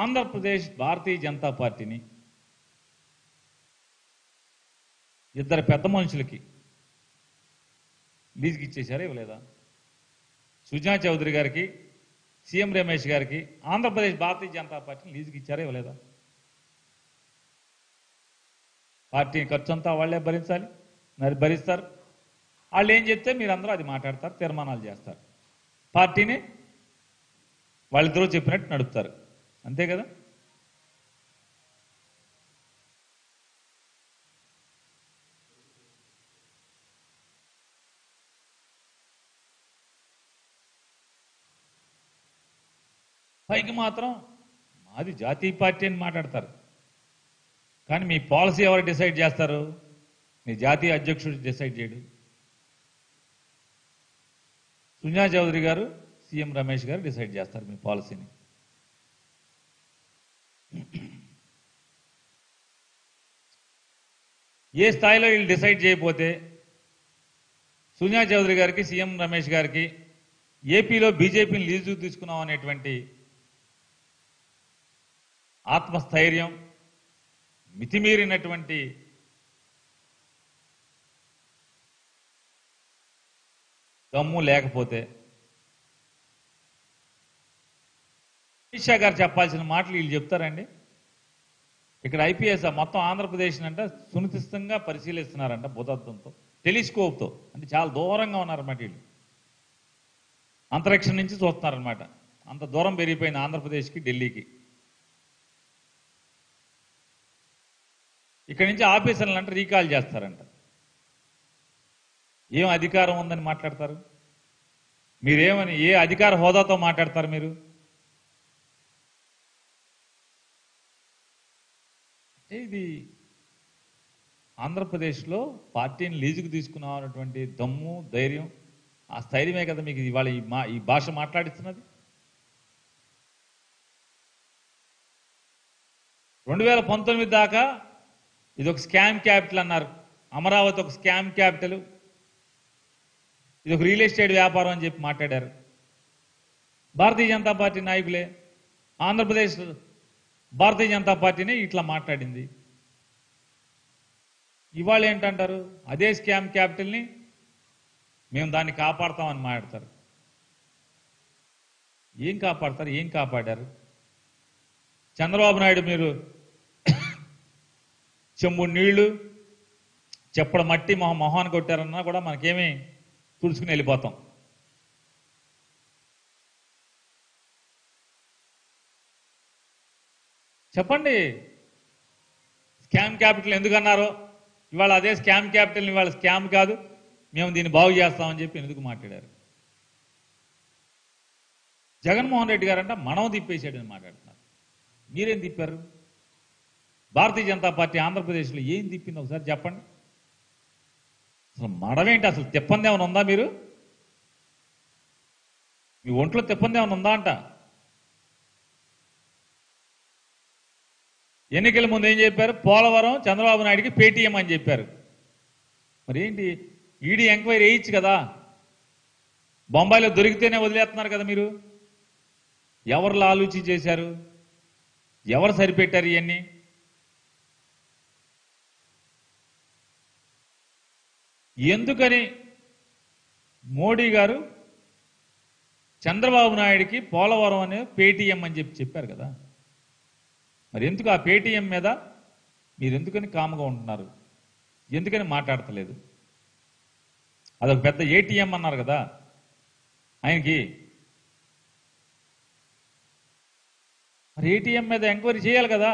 ఆంధ్రప్రదేశ్ భారతీయ జనతా పార్టీని ఇద్దరు పెద్ద మనుషులకి లీజుకి ఇచ్చేశారా ఇవ్వలేదా సుజనా చౌదరి గారికి సీఎం రమేష్ గారికి ఆంధ్రప్రదేశ్ భారతీయ జనతా పార్టీని లీజుకి ఇచ్చారా ఇవ్వలేదా పార్టీ ఖర్చు అంతా వాళ్ళే భరించాలి మరి భరిస్తారు వాళ్ళు ఏం చెప్తే మీరందరూ అది మాట్లాడతారు తీర్మానాలు చేస్తారు పార్టీని వాళ్ళిద్దరూ చెప్పినట్టు నడుపుతారు అంతే కదా పైకి మాత్రం మాది జాతీయ పార్టీ అని మాట్లాడతారు కానీ మీ పాలసీ ఎవరు డిసైడ్ చేస్తారు మీ జాతీయ అధ్యక్షుడు డిసైడ్ చేయడు సుజనా చౌదరి గారు సీఎం రమేష్ గారు డిసైడ్ చేస్తారు మీ పాలసీని ఏ స్థాయిలో వీళ్ళు డిసైడ్ చేయకపోతే సుజనా చౌదరి గారికి సీఎం రమేష్ గారికి ఏపీలో బీజేపీని లీజు తీసుకున్నాం అనేటువంటి ఆత్మస్థైర్యం మితిమీరినటువంటి దమ్ము లేకపోతే అమిత్ షా గారు చెప్పాల్సిన మాటలు వీళ్ళు చెప్తారండి ఇక్కడ ఐపీఎస్ మొత్తం ఆంధ్రప్రదేశ్ అంట సునిశ్చితంగా పరిశీలిస్తున్నారంట భూతత్వంతో టెలిస్కోప్తో అంటే చాలా దూరంగా ఉన్నారన్నమాట వీళ్ళు అంతరిక్షం నుంచి చూస్తున్నారనమాట అంత దూరం పెరిగిపోయింది ఆంధ్రప్రదేశ్కి ఢిల్లీకి ఇక్కడి నుంచి ఆఫీసర్లు అంటే రీకాల్ చేస్తారంట ఏం అధికారం ఉందని మాట్లాడతారు మీరేమని ఏ అధికార హోదాతో మాట్లాడతారు మీరు అంటే ఇది ఆంధ్రప్రదేశ్లో పార్టీని లీజుకు తీసుకున్నాం అన్నటువంటి దమ్ము ధైర్యం ఆ స్థైర్యమే కదా మీకు ఇవాళ ఈ మా ఈ భాష మాట్లాడిస్తున్నది రెండు వేల పంతొమ్మిది దాకా ఇది ఒక స్కామ్ క్యాపిటల్ అన్నారు అమరావతి ఒక స్కామ్ క్యాపిటల్ ఇది ఒక రియల్ ఎస్టేట్ వ్యాపారం అని చెప్పి మాట్లాడారు భారతీయ జనతా పార్టీ నాయకులే ఆంధ్రప్రదేశ్ భారతీయ జనతా పార్టీనే ఇట్లా మాట్లాడింది ఇవాళ ఏంటంటారు అదే స్కామ్ క్యాపిటల్ని మేము దాన్ని కాపాడతామని మాట్లాడతారు ఏం కాపాడతారు ఏం కాపాడారు చంద్రబాబు నాయుడు మీరు చెంబు నీళ్లు చెప్పడ మట్టి మొహ మొహాన్ని కొట్టారన్నా కూడా మనకేమీ తుడుచుకుని వెళ్ళిపోతాం చెప్పండి స్కామ్ క్యాపిటల్ ఎందుకు అన్నారో ఇవాళ అదే స్కామ్ క్యాపిటల్ ఇవాళ స్కామ్ కాదు మేము దీన్ని బాగు చేస్తామని చెప్పి ఎందుకు మాట్లాడారు జగన్మోహన్ రెడ్డి గారంట మనం తిప్పేసాడని మాట్లాడుతున్నారు మీరేం తిప్పారు భారతీయ జనతా పార్టీ ఆంధ్రప్రదేశ్లో ఏం తిప్పింది ఒకసారి చెప్పండి అసలు మడమేంటి అసలు తిప్పంది ఏమైనా ఉందా మీరు మీ ఒంట్లో తిప్పంది ఏమైనా ఉందా అంట ఎన్నికల ముందు ఏం చెప్పారు పోలవరం చంద్రబాబు నాయుడికి పేటీఎం అని చెప్పారు మరి ఏంటి ఈడీ ఎంక్వైరీ వేయచ్చు కదా బొంబాయిలో దొరికితేనే వదిలేస్తున్నారు కదా మీరు ఎవరు ఆలోచి చేశారు ఎవరు సరిపెట్టారు ఇవన్నీ ఎందుకని మోడీ గారు చంద్రబాబు నాయుడికి పోలవరం అనే పేటీఎం అని చెప్పి చెప్పారు కదా మరి ఎందుకు ఆ పేటీఎం మీద మీరు ఎందుకని కామ్గా ఉంటున్నారు ఎందుకని మాట్లాడతలేదు అదొక పెద్ద ఏటీఎం అన్నారు కదా ఆయనకి మరి ఏటీఎం మీద ఎంక్వైరీ చేయాలి కదా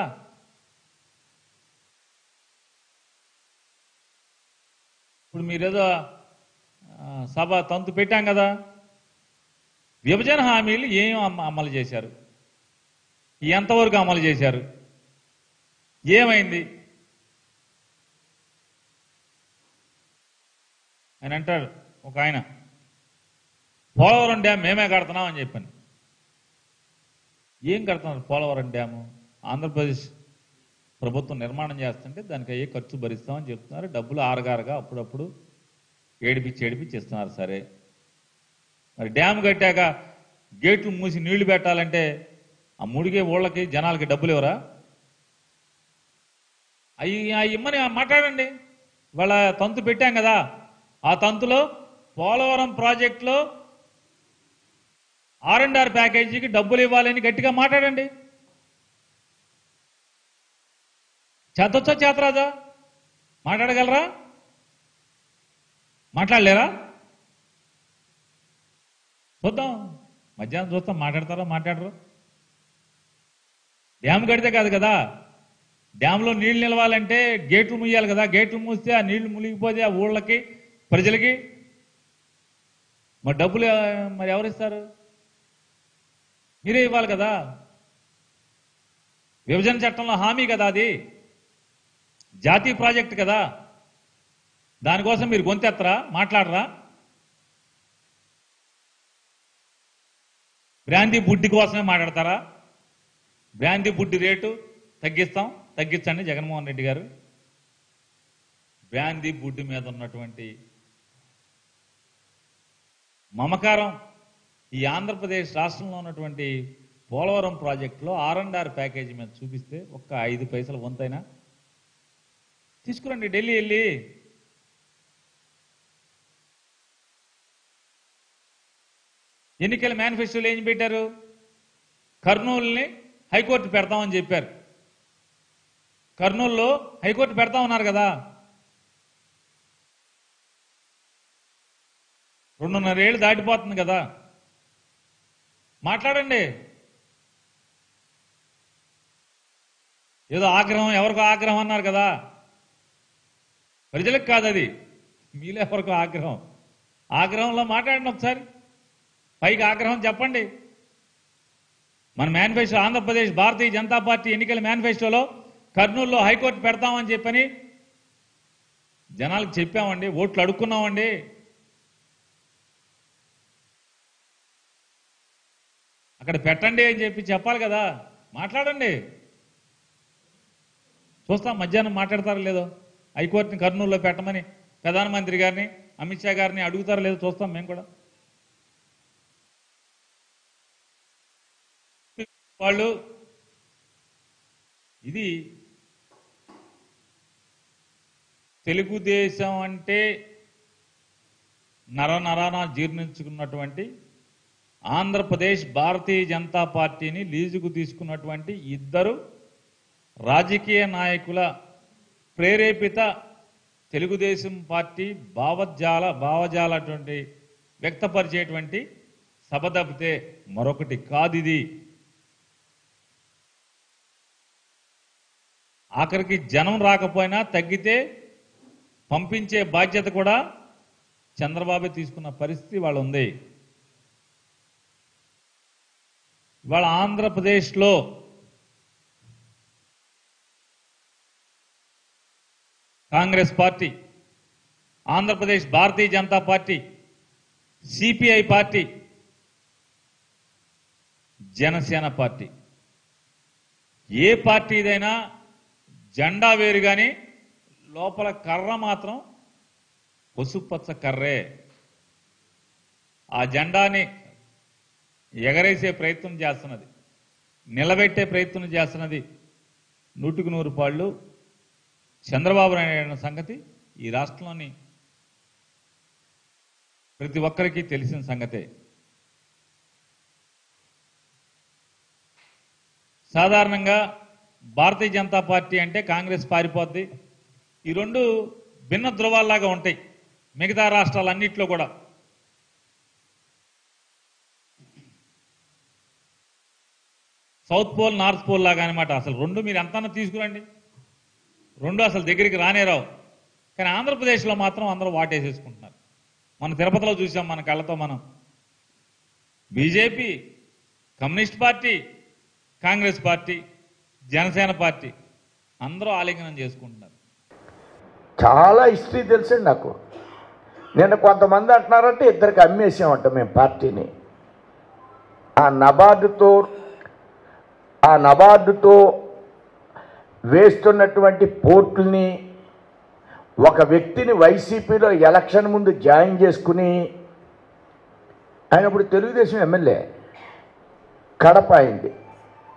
ఇప్పుడు మీరేదో ఆ, సభ తంతు పెట్టాం కదా విభజన హామీలు ఏం అమ- అమలు చేశారు ఎంతవరకు అమలు చేశారు ఏమైంది ఆయన అంటాడు ఒక ఆయన పోలవరం డ్యామ్ మేమే కడుతున్నాం అని చెప్పాను ఏం కడుతున్నారు పోలవరం డ్యాము ఆంధ్రప్రదేశ్ ప్రభుత్వం నిర్మాణం చేస్తుంటే దానికి అయ్యే ఖర్చు భరిస్తామని చెప్తున్నారు డబ్బులు ఆరగారగా అప్పుడప్పుడు ఏడిపించి ఏడిపించి ఇస్తున్నారు సరే మరి డ్యామ్ కట్టాక గేట్లు మూసి నీళ్లు పెట్టాలంటే ఆ మూడిగే ఊళ్ళకి జనాలకి డబ్బులు ఇవ్వరా అవి అవి ఇమ్మని మాట్లాడండి వాళ్ళ తంతు పెట్టాం కదా ఆ తంతులో పోలవరం ప్రాజెక్టులో ఆర్ అండ్ ఆర్ ప్యాకేజీకి డబ్బులు ఇవ్వాలని గట్టిగా మాట్లాడండి చేతొచ్చా చేతరాదా మాట్లాడగలరా మాట్లాడలేరా చూద్దాం మధ్యాహ్నం చూస్తాం మాట్లాడతారా మాట్లాడరు డ్యామ్ కడితే కాదు కదా డ్యాంలో నీళ్లు నిలవాలంటే గేట్లు ముయ్యాలి కదా గేట్లు మూస్తే ఆ నీళ్లు మునిగిపోతే ఆ ఊళ్ళకి ప్రజలకి మరి డబ్బులు ఆ, మరి ఎవరిస్తారు మీరే ఇవ్వాలి కదా విభజన చట్టంలో హామీ కదా అది జాతీయ ప్రాజెక్ట్ కదా దానికోసం మీరు గొంతెత్తరా మాట్లాడరా బ్రాంతి బుడ్డి కోసమే మాట్లాడతారా బ్రాంతి బుడ్డి రేటు తగ్గిస్తాం తగ్గించండి జగన్మోహన్ రెడ్డి గారు బ్రాంతి బుడ్డి మీద ఉన్నటువంటి మమకారం ఈ ఆంధ్రప్రదేశ్ రాష్ట్రంలో ఉన్నటువంటి పోలవరం ప్రాజెక్టులో ఆర్ అండ్ ఆర్ ప్యాకేజీ మీద చూపిస్తే ఒక్క ఐదు పైసల వంతైనా తీసుకురండి ఢిల్లీ వెళ్ళి ఎన్నికల మేనిఫెస్టోలో ఏం పెట్టారు కర్నూలుని హైకోర్టు పెడతామని చెప్పారు కర్నూలులో హైకోర్టు పెడతామన్నారు కదా రెండున్నర ఏళ్ళు దాటిపోతుంది కదా మాట్లాడండి ఏదో ఆగ్రహం ఎవరికో ఆగ్రహం అన్నారు కదా ప్రజలకు కాదు అది మీలో ఎవరికో ఆగ్రహం ఆగ్రహంలో మాట్లాడండి ఒకసారి పైకి ఆగ్రహం చెప్పండి మన మేనిఫెస్టో ఆంధ్రప్రదేశ్ భారతీయ జనతా పార్టీ ఎన్నికల మేనిఫెస్టోలో కర్నూలులో హైకోర్టు పెడతామని చెప్పని జనాలకు చెప్పామండి ఓట్లు అడుక్కున్నామండి అక్కడ పెట్టండి అని చెప్పి చెప్పాలి కదా మాట్లాడండి చూస్తాం మధ్యాహ్నం మాట్లాడతారో లేదో హైకోర్టుని కర్నూలులో పెట్టమని ప్రధానమంత్రి గారిని అమిత్ షా గారిని అడుగుతారో లేదో చూస్తాం మేము కూడా వాళ్ళు ఇది తెలుగుదేశం అంటే నర నరాన జీర్ణించుకున్నటువంటి ఆంధ్రప్రదేశ్ భారతీయ జనతా పార్టీని లీజుకు తీసుకున్నటువంటి ఇద్దరు రాజకీయ నాయకుల ప్రేరేపిత తెలుగుదేశం పార్టీ భావజాల భావజాలటువంటి వ్యక్తపరిచేటువంటి సభ తప్పితే మరొకటి కాదు ఇది ఆఖరికి జనం రాకపోయినా తగ్గితే పంపించే బాధ్యత కూడా చంద్రబాబు తీసుకున్న పరిస్థితి వాళ్ళు ఉంది ఇవాళ ఆంధ్రప్రదేశ్లో Congress party Andhra Pradesh Bharatiya Janata party CPI party Janasena party ఏ పార్టీదైనా జెండా వేరు కానీ లోపల కర్ర మాత్రం పసుపచ్చ కర్రే ఆ జెండాని ఎగరేసే ప్రయత్నం చేస్తున్నది నిలబెట్టే ప్రయత్నం చేస్తున్నది నూటికి నూరు పాళ్ళు చంద్రబాబు నాయుడు అనే సంగతి ఈ రాష్ట్రంలోని ప్రతి ఒక్కరికి తెలిసిన సంగతే సాధారణంగా భారతీయ జనతా పార్టీ అంటే కాంగ్రెస్ పారిపోద్ది ఈ రెండు భిన్న ధృవాల్లాగా ఉంటాయి మిగతా రాష్ట్రాలన్నింటిలో కూడా సౌత్ పోల్ నార్త్ పోల్ లాగా అనమాట అసలు రెండు మీరు ఎంతన్నా తీసుకురండి రెండు అసలు దగ్గరికి రానేరావు కానీ ఆంధ్రప్రదేశ్లో మాత్రం అందరూ వాటేసేసుకుంటున్నారు మన తిరుపతిలో చూసాం మన కళ్ళతో మనం BJP communist party Congress party Janasena party అందరూ ఆలింగనం చేసుకుంటున్నారు చాలా హిస్టరీ తెలుసండి నాకు నిన్న కొంతమంది అంటున్నారంటే ఇద్దరికి అమ్మేసామంట మేము పార్టీని ఆ నబార్డుతో ఆ నబార్డుతో వేస్తున్నటువంటి పోర్టుల్ని ఒక వ్యక్తిని వైసీపీలో ఎలక్షన్ ముందు జాయిన్ చేసుకుని ఆయన ఇప్పుడు తెలుగుదేశం ఎమ్మెల్యే కడప అయింది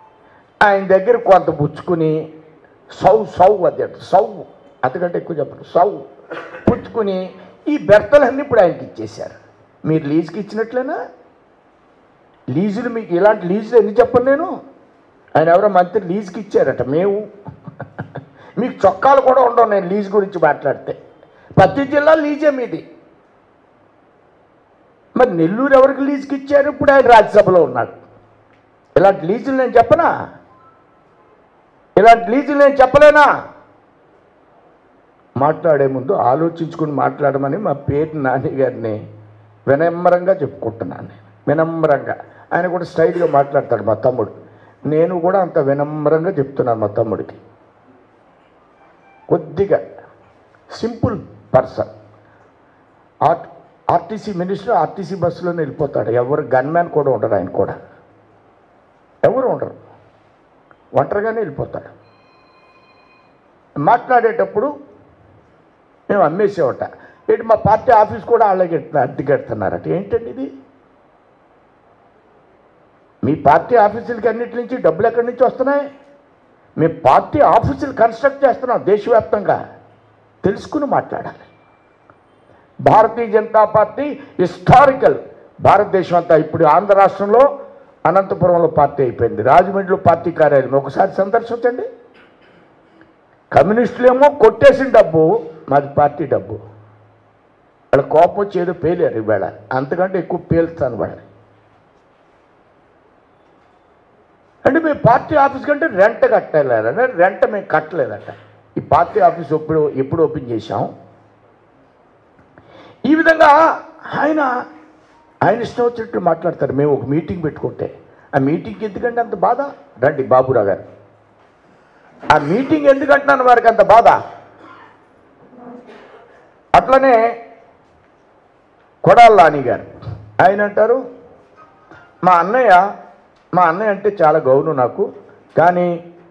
ఆయన దగ్గర కొంత పుచ్చుకుని సౌ సౌ అది సౌ అంతకంటే ఎక్కువ చెప్పరు సౌ పుచ్చుకుని ఈ బెర్తలన్నీ ఇప్పుడు ఆయనకి ఇచ్చేశారు మీరు లీజుకి ఇచ్చినట్లేనా లీజులు మీకు ఇలాంటి లీజులు ఎన్ని చెప్పను నేను ఆయన ఎవరో మంత్రి లీజుకి ఇచ్చారట మేము మీకు చొక్కాలు కూడా ఉండవు నేను లీజ్ గురించి మాట్లాడితే ప్రతి జిల్లా లీజే మీది మరి నెల్లూరు ఎవరికి లీజుకి ఇచ్చారు ఇప్పుడు ఆయన రాజ్యసభలో ఉన్నాడు ఇలాంటి లీజులు నేను చెప్పనా ఇలాంటి లీజులు నేను చెప్పలేనా మాట్లాడే ముందు ఆలోచించుకుని మాట్లాడమని మా పేరు నాని గారిని వినమ్రంగా చెప్పుకుంటున్నాను నేను వినమ్రంగా ఆయన కూడా స్టైల్గా మాట్లాడతాడు మా తమ్ముడు నేను కూడా అంత వినమ్రంగా చెప్తున్నాను మా తమ్ముడికి కొద్దిగా simple person R RTC minister RTC బస్సులోనే వెళ్ళిపోతాడు ఎవరు గన్మ్యాన్ కూడా ఉండరు ఆయన కూడా ఎవరు ఉండరు ఒంటరిగానే వెళ్ళిపోతాడు మాట్లాడేటప్పుడు మేము అమ్మేసేవట ఏంటి మా పార్టీ ఆఫీస్ కూడా వాళ్ళకి అద్దె కడుతున్నారట ఏంటండి ఇది మీ పార్టీ ఆఫీసులకి అన్నిటి నుంచి డబ్బులు ఎక్కడి నుంచి వస్తున్నాయి మీ పార్టీ ఆఫీసులు కన్స్ట్రక్ట్ చేస్తున్నాం దేశవ్యాప్తంగా తెలుసుకుని మాట్లాడాలి భారతీయ జనతా పార్టీ హిస్టారికల్ భారతదేశం అంతా ఇప్పుడు ఆంధ్ర రాష్ట్రంలో అనంతపురంలో పార్టీ అయిపోయింది రాజమండ్రిలో పార్టీ కార్యాలయం ఒకసారి సందర్శించండి కమ్యూనిస్టులేమో కొట్టేసిన డబ్బు మాది పార్టీ డబ్బు వాళ్ళ కోపం వచ్చి ఏదో పేలారు ఇవాళ అంతకంటే ఎక్కువ పేలుస్తాను వాళ్ళని అంటే మేము పార్టీ ఆఫీస్ కంటే రెంట్ కట్టలేదంటే రెంట్ మేము కట్టలేదట ఈ పార్టీ ఆఫీస్ ఎప్పుడు ఎప్పుడు ఓపెన్ చేశాం ఈ విధంగా ఆయన ఆయన ఇష్టం వచ్చినట్టు మాట్లాడతారు మేము ఒక మీటింగ్ పెట్టుకుంటే ఆ మీటింగ్కి ఎందుకంటే అంత బాధ రండి బాబురావు గారు ఆ మీటింగ్ ఎందుకంటున్నాను వారికి అంత బాధ అట్లనే కొడాల నాని గారు ఆయన అంటారు మా అన్నయ్య మా అన్నయ్య అంటే చాలా గౌరవం నాకు కానీ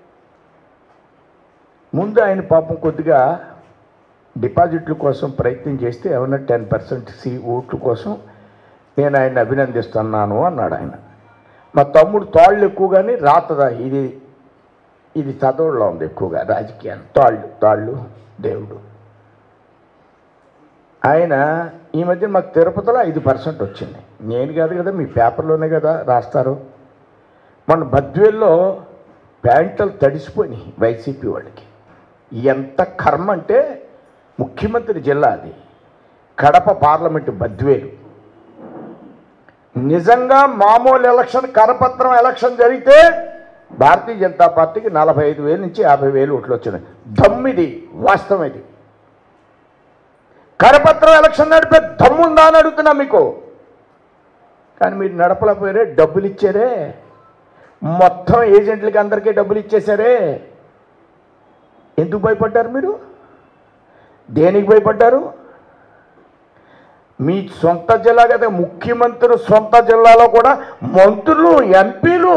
ముందు ఆయన పాపం కొద్దిగా డిపాజిట్ల కోసం ప్రయత్నం చేస్తే ఏమన్నా టెన్ పర్సెంట్ సి ఓట్ల కోసం నేను ఆయన్ని అభినందిస్తున్నాను అన్నాడు ఆయన మా తమ్ముడు తాళ్ళు ఎక్కువగానే రాతదా ఇది ఇది చదవడంలో ఉంది ఎక్కువగా రాజకీయాలు తాళ్ళు తాళ్ళు దేవుడు ఆయన ఈ మధ్య మాకు తిరుపతిలో ఐదు పర్సెంట్ వచ్చింది నేను కాదు కదా మీ పేపర్లోనే కదా రాస్తారు మన బద్వేల్లో ప్యాంట్లు తడిసిపోయినాయి వైసీపీ వాళ్ళకి ఎంత కర్మ అంటే ముఖ్యమంత్రి జిల్లా అది కడప పార్లమెంటు బద్వేలు నిజంగా మామూలు ఎలక్షన్ కరపత్రం ఎలక్షన్ జరిగితే భారతీయ జనతా పార్టీకి నలభై ఐదు వేల నుంచి యాభై వేలు ఓట్లు వచ్చినాయి దమ్మిది వాస్తవం ఇది కరపత్రం ఎలక్షన్ నడిపే దమ్ముందా అని అడుగుతున్నా మీకు కానీ మీరు నడపలేకపోయారే డబ్బులు ఇచ్చారే మొత్తం ఏజెంట్లకి అందరికీ డబ్బులు ఇచ్చేశారే ఎందుకు భయపడ్డారు మీరు దేనికి భయపడ్డారు మీ సొంత జిల్లా కదా ముఖ్యమంత్రి సొంత జిల్లాలో కూడా మంత్రులు ఎంపీలు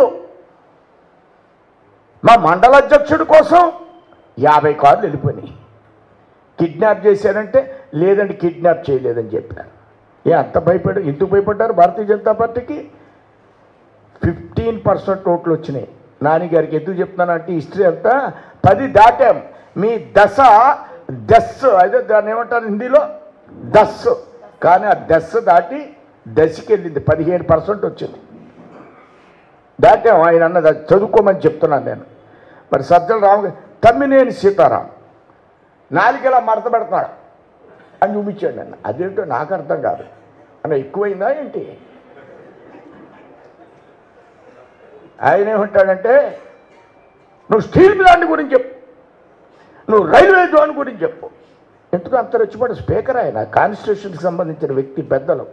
మా మండల అధ్యక్షుడి కోసం యాభై కార్లు వెళ్ళిపోయినాయి కిడ్నాప్ చేశారంటే లేదండి కిడ్నాప్ చేయలేదని చెప్పారు ఏ అంత భయపడి ఎందుకు భయపడ్డారు భారతీయ జనతా పార్టీకి ఫిఫ్టీన్ పర్సెంట్ ఓట్లు వచ్చినాయి నాన్నగారికి ఎందుకు చెప్తున్నానంటే హిస్టరీ అంతా పది దాటాం మీ దశ దస్ అదే దాన్ని ఏమంటారు హిందీలో దస్ కానీ ఆ దశ దాటి దశకి వెళ్ళింది పదిహేను పర్సెంట్ వచ్చింది దాటాం ఆయన అన్నది అది చదువుకోమని చెప్తున్నాను నేను మరి సజ్జల రామ తమ్మినేని సీతారాం నాలుగేలా మడత పెడుతున్నాడు అని చూపించాడు నన్ను అదేంటో నాకు అర్థం కాదు అన్న ఎక్కువైందా ఏంటి ఆయన ఏమంటాడంటే నువ్వు స్టీల్ ప్లాంట్ గురించి చెప్పు నువ్వు రైల్వే జోన్ గురించి చెప్పు ఎందుకు అంత రెచ్చిపడి స్పీకర్ ఆయన కాన్స్టిట్యూషన్కి సంబంధించిన వ్యక్తి పెద్దలు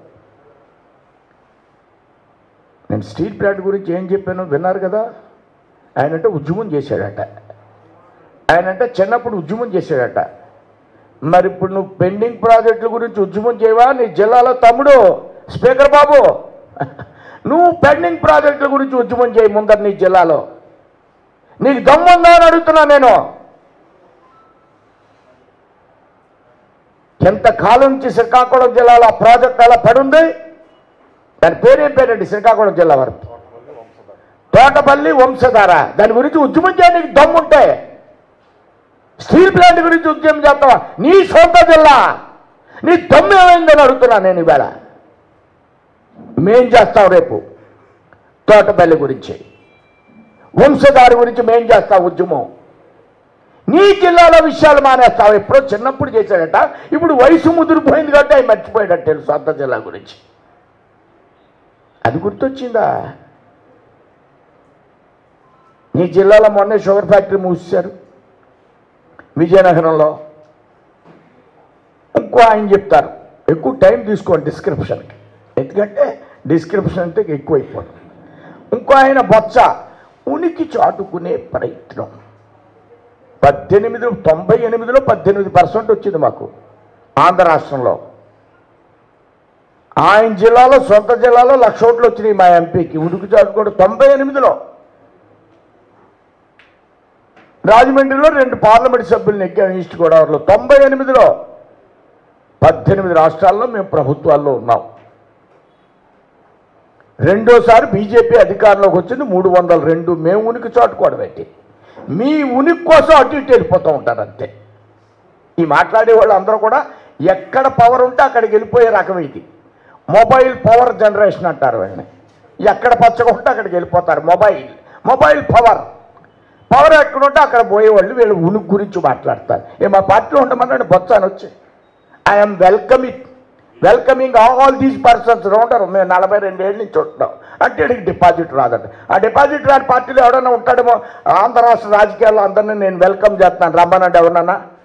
నేను స్టీల్ ప్లాంట్ గురించి ఏం చెప్పానో విన్నారు కదా ఆయన అంటే ఉద్యమం చేశాడట ఆయన అంటే చిన్నప్పుడు ఉద్యమం చేశాడట మరి ఇప్పుడు నువ్వు పెండింగ్ ప్రాజెక్టుల గురించి ఉద్యమం చేయవా నీ జిల్లాలో తమ్ముడు స్పీకర్ బాబు నువ్వు పెండింగ్ ప్రాజెక్టుల గురించి ఉద్యమం చేయి ముందర నీ జిల్లాలో నీకు దమ్ముందా అని అడుగుతున్నా నేను ఎంతకాలం నుంచి శ్రీకాకుళం జిల్లాలో ఆ ప్రాజెక్ట్ అలా పడుంది దాని పేరేం పేరండి శ్రీకాకుళం జిల్లా వరకు తోటపల్లి వంశధార దాని గురించి ఉద్యమం చేయడానికి దమ్ముంటే స్టీల్ ప్లాంట్ గురించి ఉద్యమం చేస్తావా నీ సొంత జిల్లా నీ దమ్ము ఏమైందని అడుగుతున్నా నేను ఈవేళ మేం చేస్తాం రేపు తోటపల్లి గురించి వంశధార గురించి మేం చేస్తాం ఉద్యమం నీ జిల్లాలో విషయాలు మానేస్తావు ఎప్పుడో చిన్నప్పుడు చేశాడట ఇప్పుడు వయసు ముదిరిపోయింది కాబట్టి అవి మర్చిపోయాడట తెలుసు సొంత జిల్లా గురించి అది గుర్తొచ్చిందా నీ జిల్లాలో మొన్నే షుగర్ ఫ్యాక్టరీ మూసేశారు విజయనగరంలో ఇంకో ఆయన చెప్తారు ఎక్కువ టైం తీసుకోండి డిస్క్రిప్షన్కి ఎందుకంటే డిస్క్రిప్షన్ అంటే ఎక్కువైపోతుంది ఇంకో ఆయన బొత్స ఉనికి చాటుకునే ప్రయత్నం పద్దెనిమిది తొంభై ఎనిమిదిలో పద్దెనిమిది పర్సెంట్ వచ్చింది మాకు ఆంధ్ర రాష్ట్రంలో ఆయన జిల్లాలో సొంత జిల్లాలో లక్ష ఓట్లు వచ్చినాయి మా ఎంపీకి ఉడుకు చాటుకోవడం తొంభై ఎనిమిదిలో రాజమండ్రిలో రెండు పార్లమెంట్ సభ్యులు నెగ్గాం ఈస్ట్ గోదావరిలో తొంభై ఎనిమిదిలో పద్దెనిమిది రాష్ట్రాల్లో మేము ప్రభుత్వాల్లో ఉన్నాం రెండోసారి బీజేపీ అధికారంలోకి వచ్చింది మూడు వందల రెండు మేము ఉనికి చాటుకోవడం ఏంటి మీ ఉనికి కోసం అటు ఇటు వెళ్ళిపోతూ ఉంటారు అంతే ఈ మాట్లాడే వాళ్ళు అందరూ కూడా ఎక్కడ పవర్ ఉంటే అక్కడికి వెళ్ళిపోయే రకం ఇది మొబైల్ పవర్ జనరేషన్ అంటారు వీళ్ళని ఎక్కడ పచ్చగా ఉంటే అక్కడికి వెళ్ళిపోతారు మొబైల్ మొబైల్ పవర్ పవర్ ఎక్కడ ఉంటే అక్కడ పోయేవాళ్ళు వీళ్ళు ఉనికి గురించి మాట్లాడతారు ఏ మా పార్టీలో ఉండమన్నాడు బొత్సాని వచ్చి I'm welcoming welcoming all these persons ఉంటారు మేము నలభై రెండేళ్ళ నుంచి ఉంటున్నాం అంటే వీడికి డిపాజిట్ రాదంట ఆ డిపాజిట్ రాని పార్టీలో ఎవడైనా ఉంటాడేమో ఆంధ్ర రాష్ట్ర రాజకీయాల్లో అందరినీ నేను వెల్కమ్ చేస్తున్నాను రమ్మనండి ఎవరన్నా